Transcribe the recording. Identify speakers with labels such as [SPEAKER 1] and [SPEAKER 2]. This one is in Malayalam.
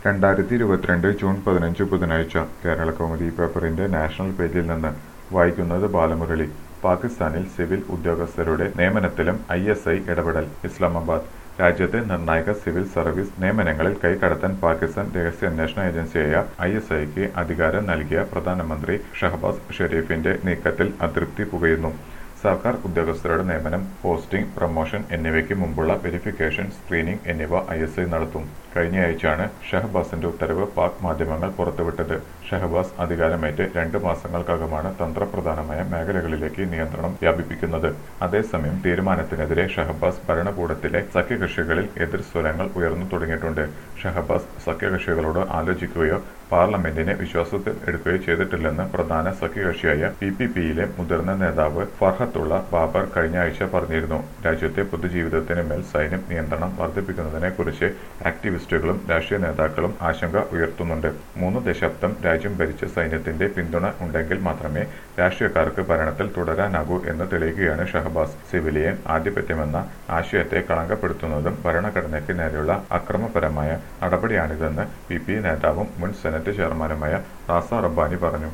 [SPEAKER 1] രണ്ടായിരത്തി ഇരുപത്തിരണ്ട് ജൂൺ പതിനഞ്ച് ബുധനാഴ്ച കേരള കൗമുദി പേപ്പറിന്റെ നാഷണൽ പേജിൽ നിന്ന് വായിക്കുന്നത് ബാലമുരളി പാകിസ്ഥാനിൽ സിവിൽ ഉദ്യോഗസ്ഥരുടെ നിയമനത്തിലും ഐ എസ് ഐ ഇടപെടൽ ഇസ്ലാമാബാദ് രാജ്യത്തെ നിർണായക സിവിൽ സർവീസ് നിയമനങ്ങളിൽ കൈകടത്താൻ പാകിസ്ഥാൻ രഹസ്യാന്വേഷണ ഏജൻസിയായ ഐ എസ് ഐക്ക് അധികാരം നൽകിയ പ്രധാനമന്ത്രി ഷഹബാസ് ഷെരീഫിന്റെ നീക്കത്തിൽ അതൃപ്തി പുകയുന്നു സർക്കാർ ഉദ്യോഗസ്ഥരുടെ നിയമനം പോസ്റ്റിംഗ് പ്രൊമോഷൻ എന്നിവയ്ക്ക് മുമ്പുള്ള വെരിഫിക്കേഷൻ സ്ക്രീനിംഗ് എന്നിവ ഐ എസ് ഐ നടത്തും കഴിഞ്ഞയാഴ്ചയാണ് ഷഹബാസിന്റെ ഉത്തരവ് പാക് മാധ്യമങ്ങൾ പുറത്തുവിട്ടത് ഷഹബാസ് അധികാരമേറ്റ് രണ്ട് മാസങ്ങൾക്കകമാണ് തന്ത്രപ്രധാനമായ മേഖലകളിലേക്ക് നിയന്ത്രണം വ്യാപിപ്പിക്കുന്നത് അതേസമയം തീരുമാനത്തിനെതിരെ ഷഹബാസ് ഭരണകൂടത്തിലെ സഖ്യകക്ഷികളിൽ എതിർസ്വരങ്ങൾ ഉയർന്നു തുടങ്ങിയിട്ടുണ്ട് ഷഹബാസ് സഖ്യകക്ഷികളോട് ആലോചിക്കുകയോ പാർലമെന്റിനെ വിശ്വാസത്തിൽ എടുക്കുകയോ ചെയ്തിട്ടില്ലെന്ന് പ്രധാന സഖ്യകക്ഷിയായ പി പി പിയിലെ മുതിർന്ന നേതാവ് ഫർഹത്തുള്ള ബാബർ കഴിഞ്ഞ ആഴ്ച പറഞ്ഞിരുന്നു രാജ്യത്തെ പൊതുജീവിതത്തിന് മേൽ സൈന്യം നിയന്ത്രണം വർദ്ധിപ്പിക്കുന്നതിനെ കുറിച്ച് ആക്ടിവിസ്റ്റുകളും രാഷ്ട്രീയ നേതാക്കളും ആശങ്ക ഉയർത്തുന്നുണ്ട് മൂന്ന് ദശാബ്ദം രാജ്യം ഭരിച്ച സൈന്യത്തിന്റെ പിന്തുണ ഉണ്ടെങ്കിൽ മാത്രമേ രാഷ്ട്രീയക്കാർക്ക് ഭരണത്തിൽ തുടരാനാകൂ എന്ന് തെളിയിക്കുകയാണ് ഷഹബാസ് സിവിലിയൻ ആധിപത്യമെന്ന ആശയത്തെ കളങ്കപ്പെടുത്തുന്നതും ഭരണഘടനയ്ക്ക് നേരെയുള്ള അക്രമപരമായ നടപടിയാണിതെന്ന് പി പി നേതാവും മുൻ സെനറ്റ് ചെയർമാനുമായ റാസ റബ്ബാനി പറഞ്ഞു